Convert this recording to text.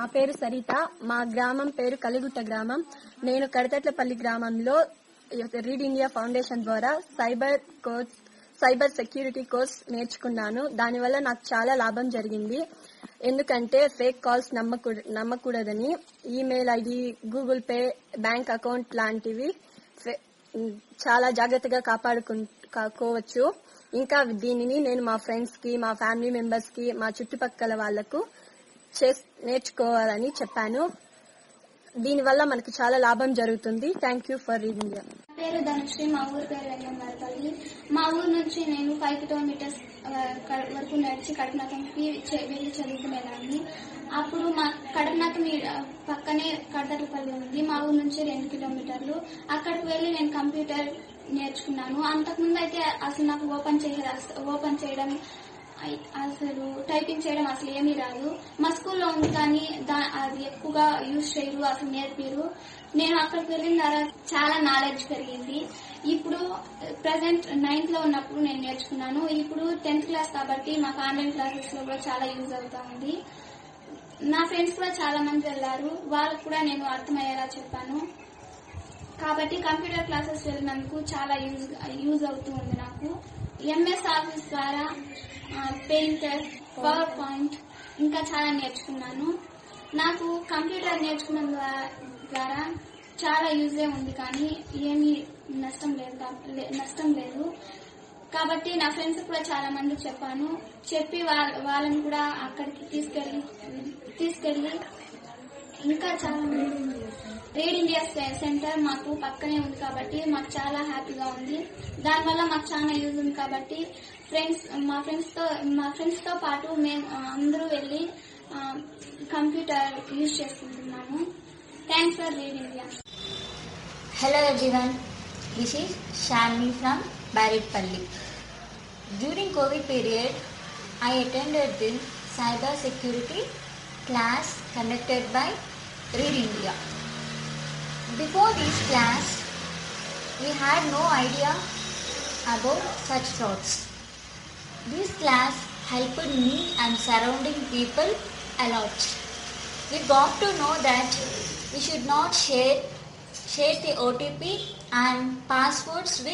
పేరు సరిత మా గ్రామం పేరు కలిగుట్ట గ్రామం నేను కడతట్లపల్లి గ్రామంలో రీడ్ ఇండియా ఫౌండేషన్ ద్వారా cyber course cyber security course నేర్చుకున్నాను దానివల్ల నాకు చాలా లాభం జరిగింది ఎందుకంటే ఫేక్ కాల్స్ నమ్మకూడ నమ్మకూడదని email ID Google pay bank account లాంటివి ఫే- చాలా జాగ్రత్తగా కాపాడుకోవచ్చు ఇంకా దీనిని నేను మా ఫ్రెండ్స్ కి మా ఫ్యామిలీ మెంబర్స్ కి మా చుట్టుపక్కల వాళ్లకు చేస్- నేర్చుకోవాలని చెప్పాను దీనివల్ల మనకు చాలా లాభం జరుగుతుంది థ్యాంక్ యూ ఫర్ రీడింగ్ నా పేరు ధనుశ్రీ మా ఊరు పేరు వెంగమారపల్లి మా ఊరు నుంచి నేను ఫైవ్ కిలోమీటర్స్ ఆ, క- వరకు నడిచి కడపనాథంకి చె- వెళ్ళి చదువుకునేదాన్ని అప్పుడు మా కడపనాథం ఈ- ఆ, పక్కనే కడతలపల్లి ఉంది మా ఊరు నుంచి రెండు కిలోమీటర్లు అక్కడికి వెళ్ళి నేను కంప్యూటర్ నేర్చుకున్నాను అంతకుముందు అయితే అసలు నాకు ఓపెన్ చేయ ఓపెన్ చేయడం ఐ- అసలు టైపింగ్ చేయడం అసలు ఏమీ రాదు మా స్కూల్లో ఉంది కానీ దా- అది ఎక్కువగా యూజ్ చేయరు అసలు నేర్పిరు నేను అక్కడికి వెళ్ళిన తర్వాత చాలా నాలెడ్జ్ పెరిగింది ఇప్పుడు ప్రజెంట్ నైన్త్ లో ఉన్నప్పుడు నేను నేర్చుకున్నాను ఇప్పుడు టెన్త్ క్లాస్ కాబట్టి మాకు ఆన్లైన్ క్లాసెస్ లో కూడా చాలా యూజ్ అవుతా ఉంది నా ఫ్రెండ్స్ కూడా చాలా మంది వెళ్ళారు వాళ్ళకు కూడా నేను అర్థమయ్యేలా చెప్పాను కాబట్టి కంప్యూటర్ క్లాసెస్ వెళ్ళినందుకు చాలా యూజ్ యూజ్ అవుతూ ఉంది నాకు ఎంఎస్ ఆఫీస్ ద్వారా పెయింటర్ పవర్ పాయింట్ ఇంకా చాలా నేర్చుకున్నాను నాకు కంప్యూటర్ నేర్చుకున్న ద్వా- ద్వారా చాలా యూజే ఉంది కానీ ఏమీ నష్టం లేదు కా- లే- నష్టం లేదు కాబట్టి నా ఫ్రెండ్స్ కూడా చాలా మంది చెప్పాను చెప్పి వాళ్ళ- వాళ్ళని కూడా అక్కడికి తీసుకెళ్లి తీసుకెళ్లి ఇంకా చాలా రీడ్ ఇండియా సె- సెంటర్ మాకు పక్కనే ఉంది కాబట్టి మాకు చాలా హ్యాపీగా ఉంది దానివల్ల మాకు చాలా యూజ్ ఉంది కాబట్టి ఫ్రెండ్స్ మా ఫ్రెండ్స్ తో మా ఫ్రెండ్స్ తో పాటు మేము ఆ, అందరూ వెళ్ళి ఆ, కంప్యూటర్ యూజ్ చేసుకుంటున్నాము thanks for read India Hello everyone, this is Shamni from Barretpalli. During COVID period, I attended the cyber security class conducted by Read India. Before this class, we had no idea about such frauds. This class helped me and surrounding people a lot. We got to know that we should not share share the OTP and passwords with